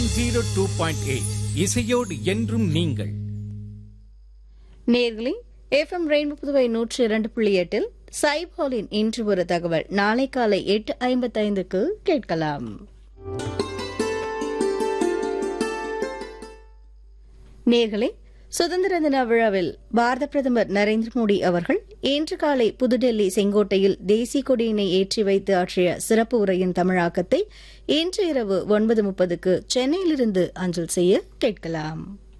zero two point eight இசையோடு என்றும் நீங்கள் நேர்களே எஃப்எம் ரெயின்போ புதுவை நூற்றி இரண்டு புள்ளி எட்டில் சைபாலின் இன்று ஒரு தகவல் நாளை காலை எட்டு ஐம்பத்தைந்துக்கு கேட்கலாம் நேர்களே சுதந்திர தின விழாவில் பாரத பிரதமர் நரேந்திர மோடி அவர்கள் இன்று காலை புதுடெல்லி செங்கோட்டையில் தேசிய கொடியினை ஏற்றி வைத்து ஆற்றிய சிறப்பு உரையின் தமிழாக்கத்தை இன்று இரவு ஒன்பது முப்பதுக்கு சென்னையிலிருந்து அஞ்சல் செய்ய கேட்கலாம்